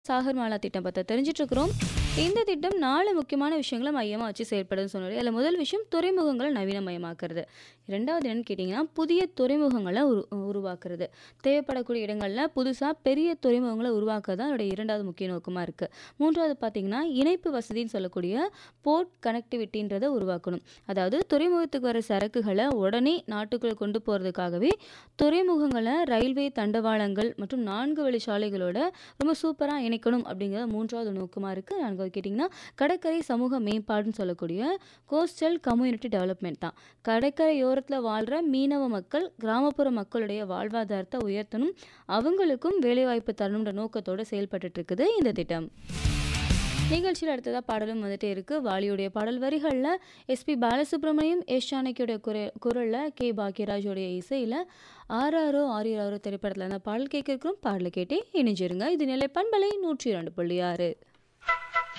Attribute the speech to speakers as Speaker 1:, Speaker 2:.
Speaker 1: சாகர்மாலா திட்டம் பத்தி தெரிஞ்சுட்டு இருக்கிறோம். இந்த திட்டம் 4 முக்கியமான விஷயங்கள மையமா வச்சு செயல்படுதுன்னு சொன்னோம். அதுல முதல் விஷயம் துறைமுகங்கள நவீனமயமாக்குறது. 2வது என்னன்னு கேட்டீங்கன்னா, புதிய துறைமுகங்கள உரு உருவாக்குறது. தேவைப்படக்கூடிய இடங்கள்ல புதுசா பெரிய துறைமுகங்கள உருவாக்குறது தான் அதோட 2வது முக்கிய நோக்கமா இருக்கு. 3வது பார்த்தீங்கன்னா, இணைப்பு வசதின்னு சொல்லக்கூடிய போர்ட் கனெக்டிவிட்டின்றத உருவாக்கணும். அதாவது துறைமுகத்துக்கு வர சரக்குகள உடனே நாட்டுக்குள்ள கொண்டு போறதுக்காகவே துறைமுகங்கள ரயில்வே தண்டவாளங்கள் மற்றும் 4 வழிச்சாலைகளோட ரொம்ப சூப்பரா இணைக்கணும் அப்படிங்கிறது 3வது நோக்கமா இருக்கு. 4வது கேட்டீங்கன்னா, கடற்கரை சமூக மேம்பாடுன்னு சொல்லக்கூடிய கோஸ்டல் கம்யூனிட்டி டெவலப்மெண்ட் தான். கடற்கரையோரத்துல வாழ்ற மீனவ மக்கள், கிராமப்புற மக்களுடைய வாழ்வாதாரத்த உயர்த்தணும். அவங்களுக்கும் வேலைவாய்ப்பு தரணும்ன்ற நோக்கத்தோட செயல்பட்டுட்டு இருக்குது இந்த திட்டம். நிகழ்ச்சியில அடுத்ததா பாடலும் வந்துட்டே இருக்கு. வாலியுடைய பாடல் வரிகள்ல எஸ்பி பாலசுப்ரமணியம், எஸ் ஜானகியோட குர குரல்ல கே. பாக்யராஜோடைய இசையில ஆராரோ ஆரிராரோ திரைப்படத்துல அந்த பாடல் கேட்க இருக்கிறோம். பாடல கேட்டே இணைஞ்சிருங்க. இது நிலை பண்பலை 102.6